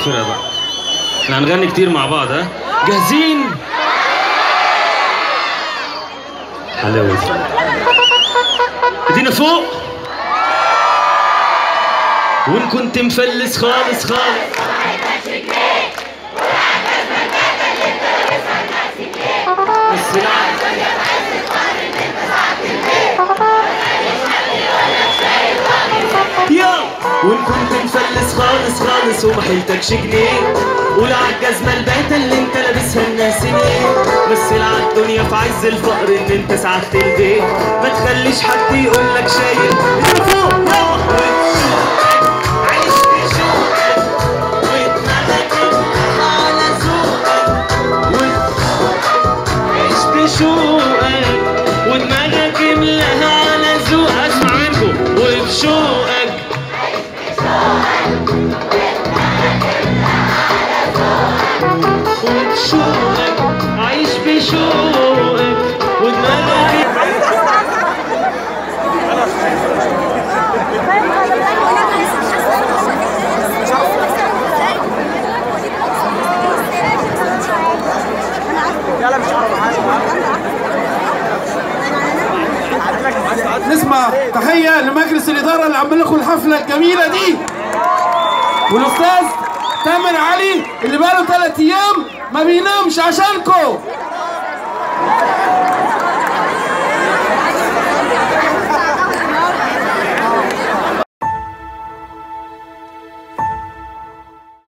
الفرقه بقى احنا هنغني كتير مع بعض ها جاهزين حلاوه ايدينا فوق وان كنت مفلس خالص خالص بس لا يا وان كنت مفلس خالص خالص وما حيلتكش جنيه قول عالجزمة الباتة اللي انت لابسها الناس ليه مثل عالدنيا في عز الفقر ان انت سعدت البيت ما تخليش حد يقولك شايل انت فوق روح عيش في شوقك ودماغك على ذوقك عيش بشوقك ودماغك املاها على ذوقك اسمع منكم وبشوقك وبشوقك عيش بشوقك ودماغك نسمع تحية لمجلس الإدارة اللي عامل لكم الحفلة الجميلة دي والأستاذ تامر علي اللي بقاله ثلاث أيام ما بينامش عشانكم